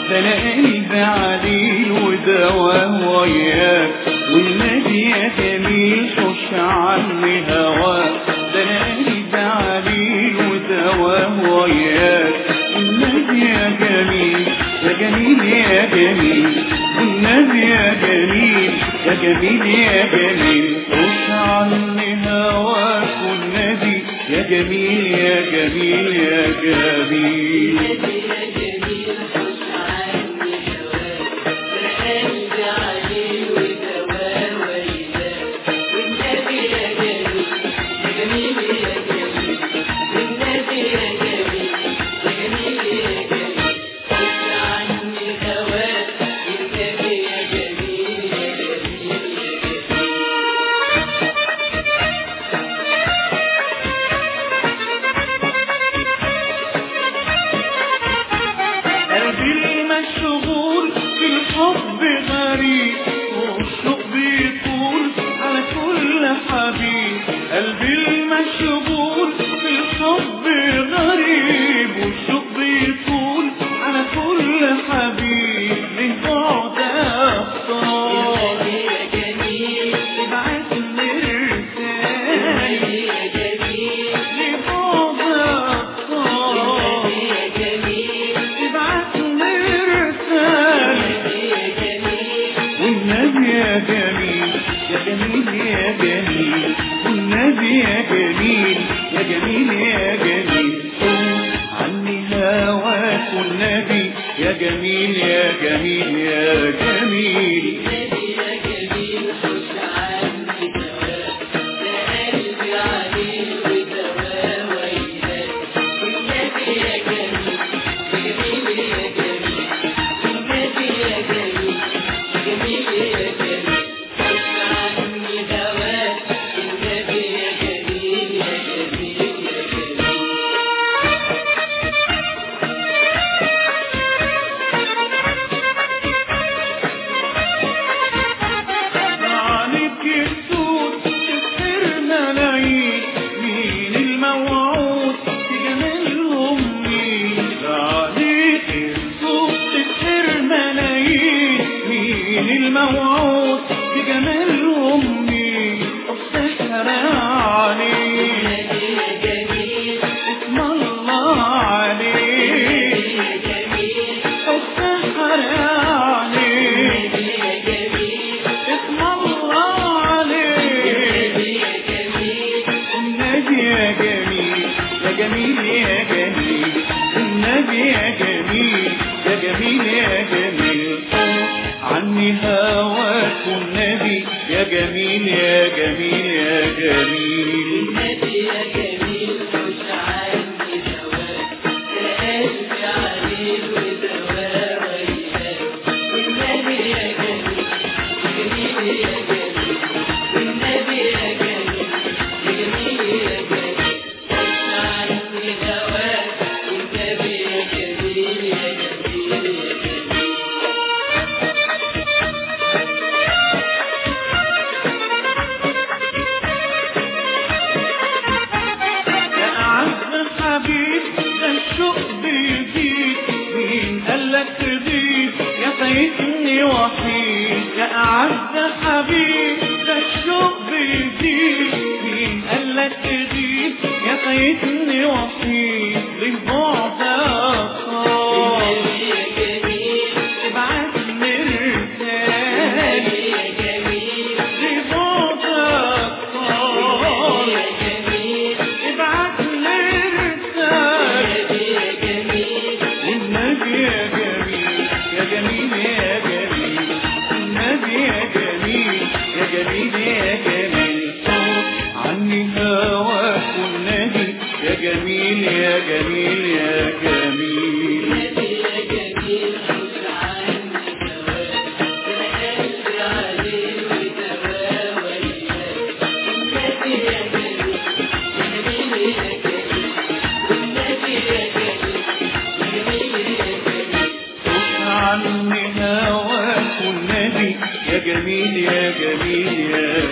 ده انا قلبي عليل ودواه وياك والنبي يا جميل خش عني هواك ده انا قلبي عليل ودواه وياك والنبي يا جميل يا جميل يا جميل والنبي يا جميل يا جميل يا جميل خش عني هواك والنبي يا جميل يا جميل يا جميل قلبي المشغول بالحب غريب والشوق بيطول على كل حبيب قلبي المشغول بالحب غريب والشوق بيطول على كل حبيب من بعد أخطار ابعت مرسال لبعد أخطار ابعت مرسال والنبي يا جميل يا جميل يا جميل والنبي يا جميل يا جميل يا جميل عني هواك والنبي يا جميل يا جميل يا جميل عليك السود تسهر ملايين مين الموعود بجمالهم مين عليك السود تسهر ملايين مين الموعود بجمالهم مين السحر عليك اسم الله عليك السحر عليك اسم الله عليك النبي يا جميل يا جميل يا جميل النبي يا جميل يا جميل يا جميل عني هواك والنبي يا جميل يا جميل يا جميل يا أعز حبيب ده الشوق بيزيد مين قالك تغيب يا فايتني وحيد يا أعز حبيب ده الشوق بيزيد مين قالك تغيب يا فايتني وحيد للبعد أخطار ابعت مرسال لبعد أخطار ابعت مرسال والنبي يا جميل يا جميل يا جميل النبي يا جميل يا جميل يا جميل عني هواك والنبي يا جميل يا جميل يا جميل عني هواك والنبي يا جميل يا جميل يا